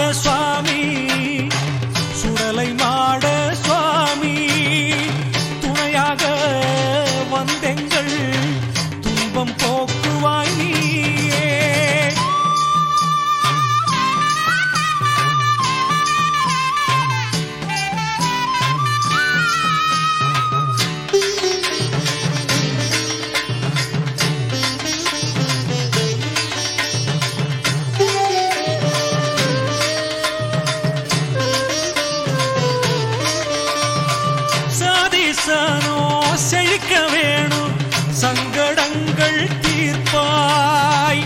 சுவாமி சுடலை மாட சுவாமி துணையாக வந்தெங்கள் துன்பம் போக்குவாய் நீயே சாதிசனோ செழிக்க வேணும் சங்கடங்கள் தீர்ப்பாய்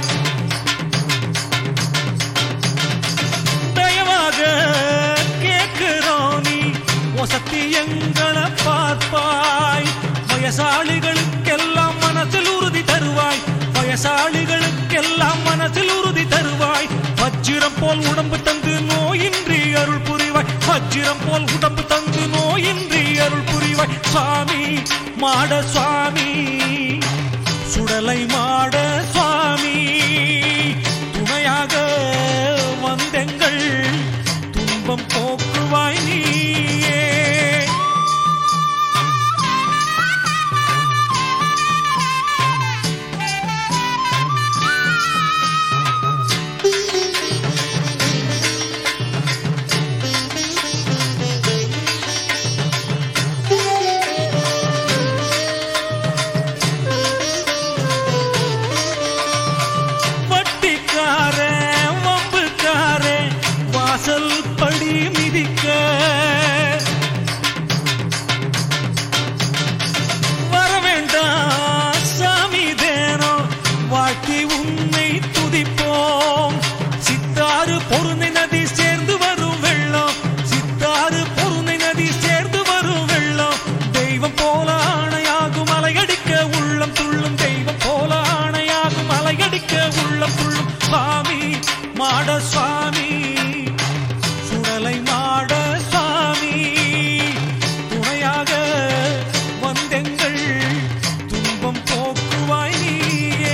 தயவாக கேட்கிறோம் நீ வசத்தி எங்களை பார்ப்பாய் வயசாளிகளுக்கெல்லாம் மனசில் உறுதி தருவாய் வயசாளிகளுக்கெல்லாம் மனசில் உறுதி தருவாய் வஜ்ரம் போல் உடம்பு தந்து நோயின்றி அருள் புரிவாய் வஜ்ரம் போல் உடம்பு தந்து நோயின்றி அருள் புரிவாய் சுவாமி மாட சுவாமி சுடலை மாட சுவாமி துணையாக வந்தெங்கள் துன்பம் போக்குவாய் நீயே வட்டிக்காரன் வம்புக்காரன் வாசல் படி மிதிக்க வர வேண்டாம் சாமி தேனோ வாழ்க்கை உன்னை துதிப்போம் சித்தாறு பொருணை நதி சேர்ந்து வரும் வெள்ளம் சித்தாறு பொருணை நதி சேர்ந்து வரும் வெள்ளம் தெய்வம் போல ஆணையாகும் அலையடிக்க உள்ளம் துள்ளும் தெய்வம் போல ஆணையாகும் அலையடிக்க உள்ளம் துள்ளும் சுவாமி மாட சுவாமி சுடலை மாட சுவாமி துணையாக வந்தெங்கள் துன்பம் போக்குவாய் நீயே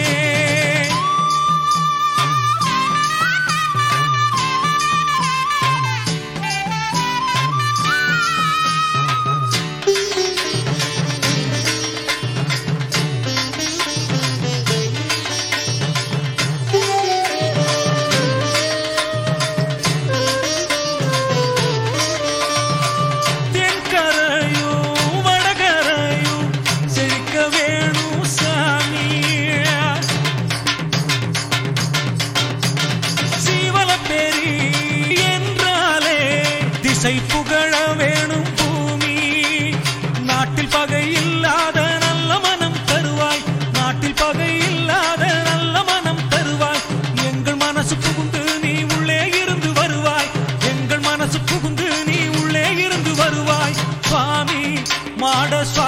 தென்கரையும் வடகரையும் செழிக்க வேணும் சாமி சீவலப்பேரி என்றாலே திசை புகழ வேணும் பூமி நாட்டில் பகை இல்லாத நல்ல மனம் தருவாய் நாட்டில் பகை இல்லாத நல்ல மனம் தருவாய் எங்கள் மனசு புகுந்து நீ உள்ளே இருந்து வருவாய் எங்கள் மனசு புகுந்து நீ உள்ளே இருந்து வருவாய் சுவாமி மாட சுவாமி